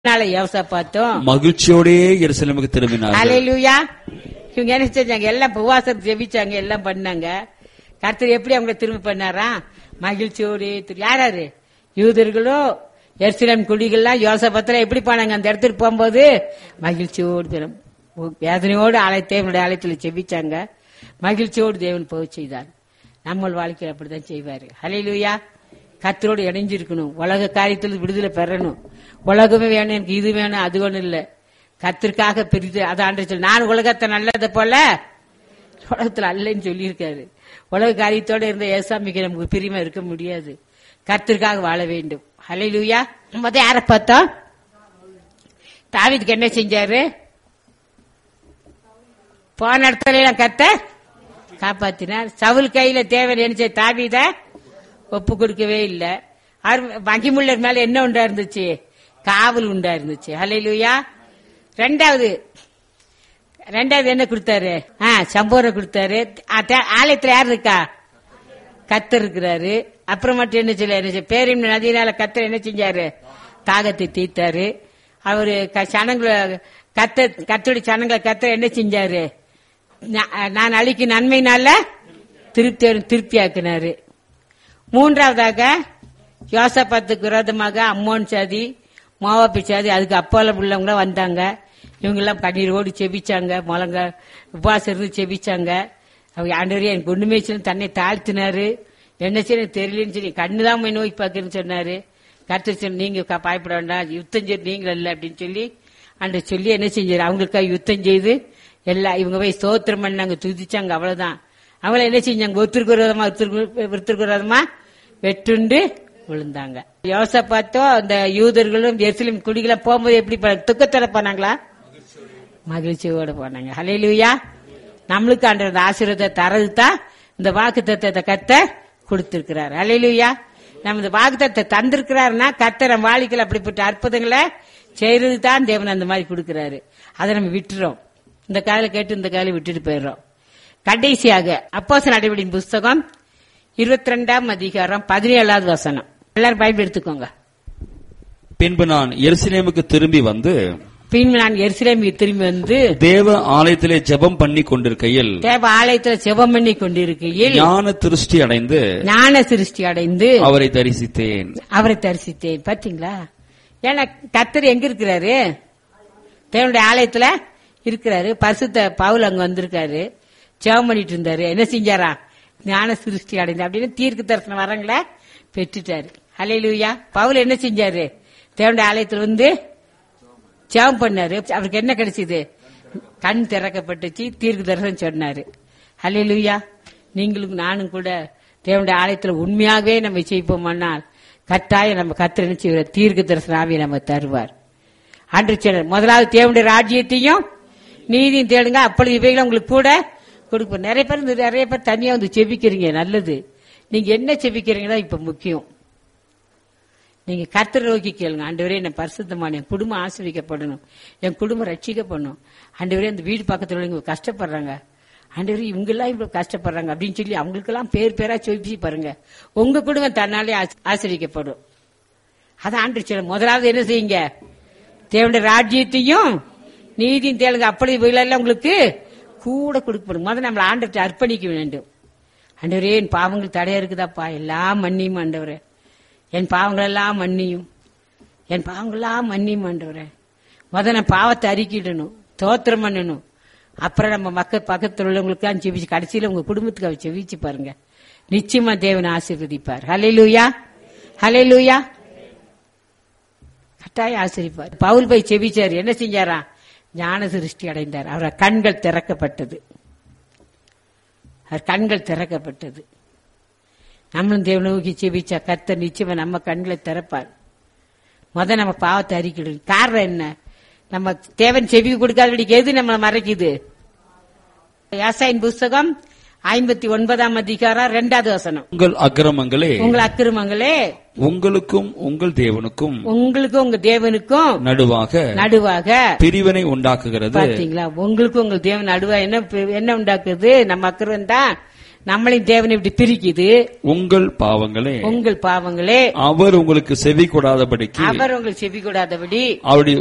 நாளை யோசா பார்த்தோம் மகிழ்ச்சியோடே எருசலேமுக்கு திரும்பினார்கள் அலையிலுயா இவங்க என்ன செஞ்சாங்க எல்லாம் உபவாசம் ஜெபிச்சாங்க எல்லாம் பண்ணாங்க கர்த்தர் எப்படி அவங்க திரும்ப பண்ணாரா மகிழ்ச்சியோடு திரு- யாராரு யூதர்களோ எர்சிலம் குடிகள்லாம் யோசபத்திரம் எப்படி போனாங்க அந்த இடத்துக்கு போகும்போது மகிழ்ச்சியோடு தினம் வேதனையோடு ஆலய தேவனுடைய ஆலயத்தில் ஜெபிச்சாங்க மகிழ்ச்சியோடு தேவன் போக செய்தார் நம்ம வாழ்க்கையில் அப்படிதான் செய்வாரு ஹalleluya கர்த்தரோடு இணைஞ்சிருக்கணும் உலக காரியத்தில் விடுதலை பெறணும் உலகமே வேணும் எனக்கு இது வேணும் அது ஒண்ணும் இல்ல கத்திற்காக பிரித்து அதை ஆண்டு சொல்லி நான் உலகத்தை நல்லது போல உலகத்துல அல்லன்னு சொல்லியிருக்காரு உலக காரியத்தோட இருந்த ஏசாமிக்கு நமக்கு பிரிமை இருக்க முடியாது கத்திற்காக வாழ வேண்டும் ஹalleluya முத யார பார்த்தோம் தாவீதுக்கு என்ன செஞ்சாரு போன இடத்துல எல்லாம் கத்த காப்பாத்தினார் சவுல் கையில தேவன் என்ன செய்ய தாவீத ஒப்பு கொடுக்கவே இல்ல அவர் மகிமுள்ளர் மேல என்ன உண்டா இருந்துச்சு காவல் உண்டா இருந்துச்சு ஹalleluya ரெண்டாவது ரெண்டாவது என்ன கொடுத்தாரு ஆ சம்போரம் கொடுத்தாரு ஆ, தே- ஆலயத்துல யார் இருக்கா கத்தர் இருக்கிறாரு அப்புறம் மட்டும் என்ன செய்யல என்ன செய்ய பேரின் நதியினால கத்தர் என்ன செஞ்சாரு தாகத்தை தீர்த்தாரு அவரு க- சனங்களை கத்த கத்தோட சனங்களை கத்தர் என்ன செஞ்சாரு நா- நான் அழிக்கும் நன்மைனால திருப்தி திருப்தி ஆக்கினாரு மூன்றாவதாக யோசபாத்துக்கு விரோதமாக அம்மோன் சாதி மோவாப்பி சாதி அதுக்கு அப்பால உள்ளவங்க வந்தாங்க இவங்க எல்லாம் கண்ணீரோடு செபிச்சாங்க முழங்க உபவாசம் இருந்து செபிச்சாங்க அவங்க ஆண்டவரே எனக்கு ஒண்ணுமே செய்யல, தன்னை தாழ்த்தினாரு என்ன செய்ய தெரியலன்னு சொல்லி கண்ணு தான் போய் நோய் பார்க்குன்னு சொன்னாரு கருத்து சொல்லி நீங்க க- பயப்பட வேண்டாம் யுத்தம் செய்து நீங்கள் இல்லை அப்படின்னு சொல்லி அன்று சொல்லி என்ன செஞ்சாரு அவங்களுக்காக யுத்தம் செய்து எல்லா இவங்க போய் ஸ்தோத்திரம் பண்ணாங்க துதிச்சாங்க அவ்வளவுதான் அவங்கள என்ன செஞ்சாங்க ஒருத்தருக்கு விரோதமா ஒருத்தருக்கு ஒருத்தருக்கு விரோதமா வெட்டுண்டு விழுந்தாங்க யோசா பார்த்தோ அந்த யூதர்களும் எருசலேம் குடிகளும் போகும்போது எப்படி போனாங்க? துக்கத்தோட போனாங்களா மகிழ்ச்சியோட போனாங்க ஹalleluya நம்மளுக்கு ஆண்டவர் அந்த ஆசீர்வாதத்தை தரது தான் இந்த வாக்கு தத்தத்தை கத்த கொடுத்திருக்கிறார் ஹalleluya நம்ம இந்த வாக்கு தத்தை தந்திருக்கிறாருன்னா கத்த நம்ம வாழ்க்கையில் அப்படிப்பட்ட அற்புதங்களை செய்யறது தான் தேவன் அந்த மாதிரி கொடுக்கிறாரு அதை நம்ம விட்டுறோம் இந்த காலையில கேட்டு இந்த காலையில விட்டுட்டு போயிடுறோம் கடைசியாக அப்போஸ் நடவடின் புஸ்தகம் இருபத்தி ரெண்டாம் அதிகாரம் பதினேழாவது வசனம் எல்லாரும் பைபிள் எடுத்துக்கோங்க பின்பு நான் எருசலேமுக்கு திரும்பி வந்து பின் நான் எருசலேமுக்கு திரும்பி வந்து தேவ ஆலயத்திலே ஜெபம் பண்ணி கொண்டிருக்கையில் தேவ ஆலயத்துல செபம் பண்ணி கொண்டிருக்கையில் ஞான திருஷ்டி அடைந்து ஞான சிருஷ்டி அடைந்து அவரை தரிசித்தேன் அவரை தரிசித்தேன் பாத்தீங்களா ஏன்னா கத்தர் எங்க இருக்கிறாரு தேவனுடைய ஆலயத்துல இருக்கிறாரு பரிசுத்த பவுல் அங்க வந்திருக்காரு ஜெபம் பண்ணிட்டு இருந்தாரு என்ன செஞ்சாரா ஞான சிருஷ்டி அடைந்து அப்படின்னு தீர்க்க தரிசனம் வரங்கள பெற்றுட்டாரு ஹalleluya பவுல் என்ன செஞ்சாரு தேவனுடைய ஆலயத்துல வந்து ஜெபம் பண்ணாரு அவருக்கு என்ன கிடைச்சது கண் திறக்கப்பட்டுச்சு தீர்க்க தரிசனம் சொன்னாரு ஹalleluya நீங்களும் நானும் கூட தேவனுடைய ஆலயத்துல உண்மையாகவே நம்ம செய்வோமானால் கட்டாயம் நம்ம கத்திர நினைச்சு தீர்க்க தரிசன ஆவியை நம்ம தருவார் அன்று சொன்னார் முதலாவது தேவனுடைய ராஜ்யத்தையும் நீதியும் தேடுங்க அப்பொழுது இவைகளை உங்களுக்கு கூட கொடுப்போம் நிறைய பேர் இந்த நிறைய பேர் தனியா வந்து செபிக்கிறீங்க நல்லது நீங்க என்ன செபிக்கிறீங்களோ இப்ப முக்கியம் நீங்க கர்த்தரை நோக்கி கேளுங்க ஆண்டவரே என்ன பரிசுத்தமான என் குடும்பம் ஆசிரியக்கப்படணும் என் குடும்பம் ரட்சிக்கப்படணும் ஆண்டவரே அந்த வீடு பக்கத்துல உள்ளவங்க கஷ்டப்படுறாங்க ஆண்டவரே இவங்க எல்லாம் இவ்வளவு கஷ்டப்படுறாங்க அப்படின்னு சொல்லி அவங்களுக்கெல்லாம் பேர் பேரா சொல்லி பாருங்க உங்க குடும்பம் தன்னாலே ஆசி- ஆசீர்வதிக்கப்படும் அதான் ஆண்டு சொல்ல முதலாவது என்ன செய்யுங்க தேவனுடைய ராஜ்யத்தையும் நீதியும் தேளுங்க அப்படி இவைகளெல்லாம் உங்களுக்கு கூட கொடுக்கப்படும் முதல்ல நம்மளை ஆண்டவர்கிட்ட அர்ப்பணிக்க வேண்டும் ஆண்டவரே என் பாவங்கள் தடையா இருக்குதாப்பா எல்லாம் மன்னியும் ஆண்டவரே என் பாவங்கள் எல்லாம் மன்னியும் என் பாவங்கள் எல்லாம் மன்னியும் ஆண்டவரே முதல்ல நான் பாவத்தை அறிக்கிடணும் தோத்திரம் பண்ணணும் அப்புறம் நம்ம மக்கள் பக்கத்தில் உள்ளவங்களுக்கு செவிச்சு கடைசியில உங்க குடும்பத்துக்கு அவர் செவிச்சு பாருங்க நிச்சயமா தேவன் ஆசீர்வதிப்பார் ஹalleluya ஹalleluya கட்டாயம் ஆசிரிப்பார் பவுல் போய் செவிச்சார் என்ன செஞ்சாரா ஞான சிருஷ்டி அடைந்தார் அவர் கண்கள் திறக்கப்பட்டது அவர் கண்கள் திறக்கப்பட்டது நம்மளும் தேவனை நோக்கி செபிச்சா கர்த்தர் நிச்சயமா நம்ம கண்களை திறப்பார் முத நம்ம பாவத்தை அறிக்கிடும் காரணம் என்ன நம்ம தேவன் செவி கொடுக்காதபடிக்கு எது நம்மளை மறைக்குது யாசாயின் புஸ்தகம் ஐம்பத்தி ஒன்பதாம் அதிகாரம் ரெண்டாவது வசனம் உங்கள் அக்கிரமங்களே உங்கள் அக்கிரமங்களே உங்களுக்கும் உங்கள் தேவனுக்கும் உங்களுக்கும் உங்க தேவனுக்கும் நடுவாக நடுவாக பிரிவினை உண்டாக்குகிறது பாத்தீங்களா உங்களுக்கு உங்க தேவன் நடுவா என்ன என்ன உண்டாக்குது நம்ம அக்கிரம் தான் நம்மளையும் தேவனை இப்படி பிரிக்குது உங்கள் பாவங்களே உங்கள் பாவங்களே அவர் உங்களுக்கு செவி கொடாதபடிக்கு அவர் உங்களுக்கு செவி கூடாதபடி அவருடைய